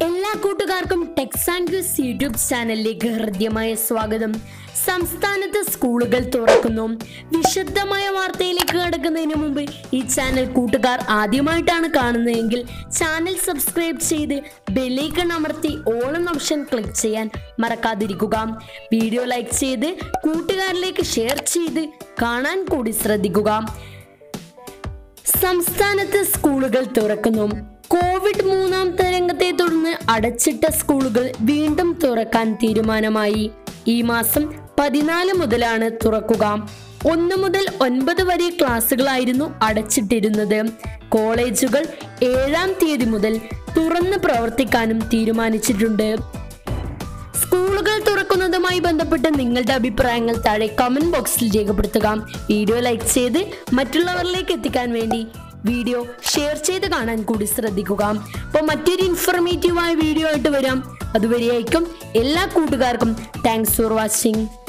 എല്ലാ കൂട്ടുകാർക്കും Tex and quiz YouTube ചാനലിലേക്ക് ഹൃദ്യമായ സ്വാഗതം സംസ്ഥാനത്ത് സ്കൂളുകൾ തുറക്കുന്നു വിശദമായ വാർത്തയിലേക്ക് കടക്കുന്നതിന് മുമ്പ് ഈ ചാനൽ കൂട്ടുകാർ ആദ്യമായിട്ടാണ് കാണുന്നതെങ്കിൽ ചാനൽ സബ്സ്ക്രൈബ് ചെയ്ത് ബെല്ലൈക്കൺ അമർത്തി ഓൾ എന്ന ഓപ്ഷൻ ക്ലിക്ക് ചെയ്യാൻ മറക്കാതിരിക്കുക വീഡിയോ ലൈക്ക് ചെയ്ത് കൂട്ടുകാരിലേക്ക് ഷെയർ ചെയ്ത് കാണാൻ കൂടി ശ്രദ്ധിക്കുക സംസ്ഥാനത്ത് സ്കൂളുകൾ തുറക്കുന്നു കോവിഡ് മൂന്നാം തരംഗത്തെ തുടർന്ന് അടച്ചിട്ട സ്കൂളുകൾ വീണ്ടും തുറക്കാൻ തീരുമാനമായി ഈ മാസം പതിനാല് മുതലാണ് തുറക്കുക ഒന്ന് മുതൽ ഒൻപത് വരെ ക്ലാസ്സുകളായിരുന്നു അടച്ചിട്ടിരുന്നത് കോളേജുകൾ ഏഴാം തീയതി മുതൽ തുറന്ന് പ്രവർത്തിക്കാനും തീരുമാനിച്ചിട്ടുണ്ട് സ്കൂളുകൾ തുറക്കുന്നതുമായി ബന്ധപ്പെട്ട് നിങ്ങളുടെ അഭിപ്രായങ്ങൾ താഴെ കമന്റ് ബോക്സിൽ രേഖപ്പെടുത്തുക വീഡിയോ ലൈക്ക് ചെയ്ത് മറ്റുള്ളവരിലേക്ക് എത്തിക്കാൻ വേണ്ടി വീഡിയോ ഷെയർ ചെയ്ത് കാണാൻ കൂടി ശ്രദ്ധിക്കുക അപ്പോൾ മറ്റൊരു ഇൻഫർമേറ്റീവായ വീഡിയോ ആയിട്ട് വരാം അതുവരെയായിരിക്കും എല്ലാ കൂട്ടുകാർക്കും താങ്ക്സ് ഫോർ വാച്ചിങ്